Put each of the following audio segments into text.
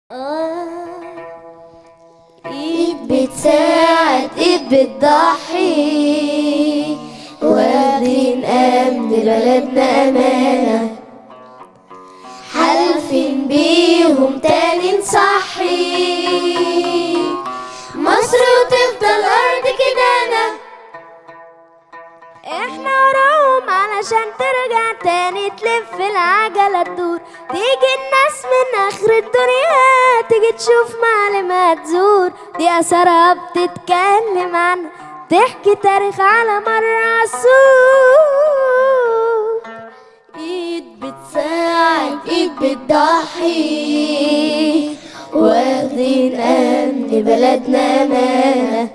ايد بتساعد ايد بتضحي واخدين امن بلدنا امانه حالفين بيهم تاني نصحي مصر وتفضل ارض كدانه احنا وراهم علشان ترجع تاني تلف العجلة تدور تيجي الناس من اخر الدنيا تيجي تشوف معلومات تزور دي اثرها بتتكلم عنها تحكي تاريخ على مر عصور ايد بتساعد ايد بتضحي واخدين امن بلدنا امانه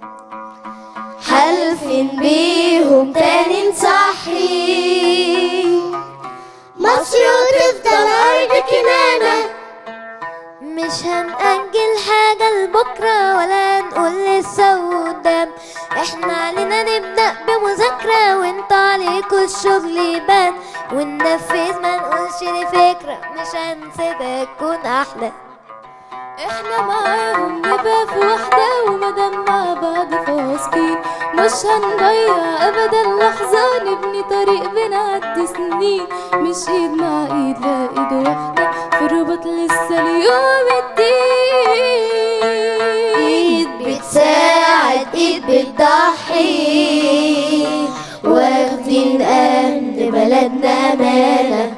حالفين بيهم تاني نصحي مصر وتفضل ارض كنانه مش هنأجل حاجة لبكرة ولا نقول لسه قدام احنا علينا نبدأ بمذاكرة وانت عليكوا الشغل يبان وننفذ ما نقولش دي فكرة مش هنسيبها تكون أحلى احنا معاهم نبقى في وحدة ومادام مع بعض فواصلين مش هنضيع ابدا لحظة نبني طريق بنعدي سنين مش ايد مع ايد لا ايد واحدة في الرباط لسه اليوم الدين ايد بتساعد ايد بتضحي واخدين امن بلدنا امانه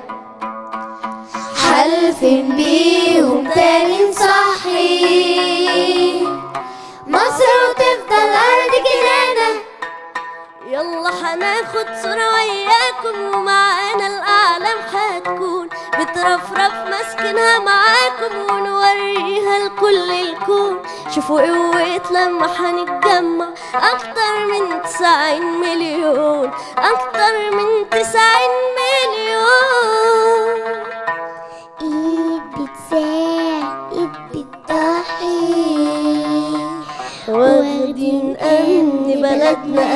حالفين بيهم تاني نصحي مصر وتفضل ارض كنانه يلا هناخد صورة وياكم ومعانا الأعلام هتكون بترفرف ماسكينها معاكم ونوريها لكل الكون شوفوا قوة لما هنتجمع أكتر من تسعين مليون أكتر من تسعين مليون ايد بتساعد ايد بتضحي واخدين امن بلدنا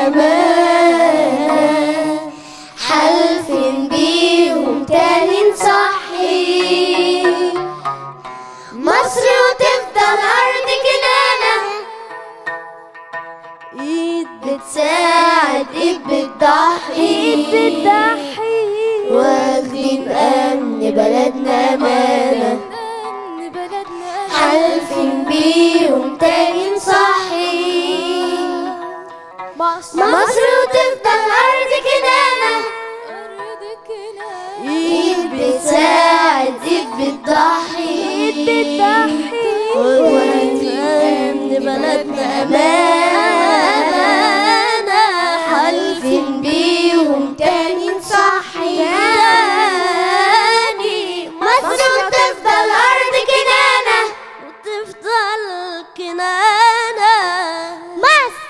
امان حالفين بيهم تاني نصحي مصر وتفضل ارض كنانه ايد بتساعد ايد بتضحي إيد بتضحي واخدين امن بلدنا امانه أمن بلدنا حالفين بيهم تاني نصحي مصر وتفضل أرض كنانة أرضك هنا إيد بتساعد إيد بتضحي إيد بتضحي وادي أمن بلدنا أمانة حالفين بيهم تاني نصحي تاني مصر وتفضل أرض كنانة وتفضل كنانة مصر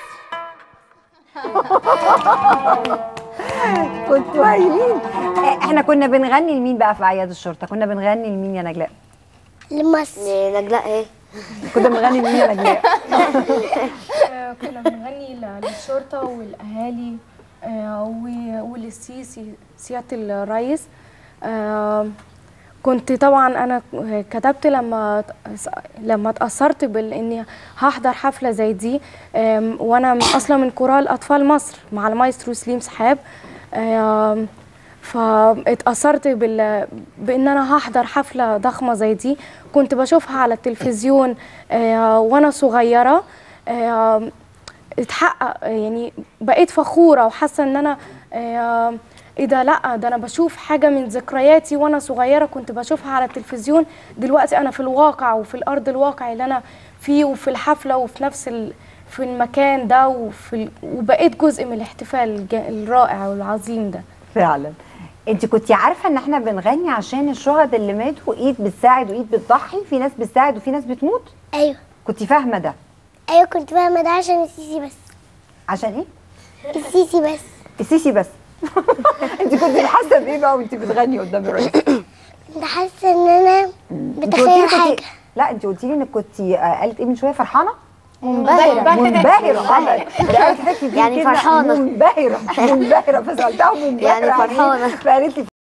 كنتوا هايلين آه، احنا كنا بنغني لمين بقى في اعياد الشرطه كنا بنغني لمين يا نجلاء لمصر نجلاء إيه؟ كنا بنغني لمين يا نجلاء آه، كنا بنغني ل- للشرطة والأهالي آه، و- وللسيسي سيادة الرئيس آه، كنت طبعا أنا كتبت لما لما اتأثرت بإني هحضر حفلة زي دي آم، وأنا أصلا من كورال أطفال مصر مع المايسترو سليم سحاب آم، فاتأثرت بال... بإن أنا هحضر حفلة ضخمة زي دي كنت بشوفها على التلفزيون آه، وأنا صغيرة آه، اتحقق يعني بقيت فخورة وحاسة إن أنا آه، ايه ده لا ده انا بشوف حاجه من ذكرياتي وانا صغيره كنت بشوفها على التلفزيون دلوقتي انا في الواقع وفي الارض الواقع اللي انا فيه وفي الحفله وفي نفس ال... في المكان ده وفي ال... وبقيت جزء من الاحتفال الج... الرائع والعظيم ده فعلا انت كنت عارفه ان احنا بنغني عشان الشهداء اللي ماتوا ايد بتساعد وايد بتضحي في ناس بتساعد وفي ناس بتموت ايوه كنت فاهمه ده ايوه كنت فاهمه ده عشان السيسي بس عشان ايه السيسي بس السيسي بس انت كنت حاسه بايه بقى وانت بتغني قدام الرئيس كنت حاسه ان انا انت قلتي لي بتخيل كنت- حاجه لا انت قلتي لي انك كنت آه، قالت ايه من شويه فرحانه منبهره منبهره اه ده قالت حته يعني فرحانة. منبهره منبهره فسالتها منبهره يعني إيه؟ فرحانة. فقالت لي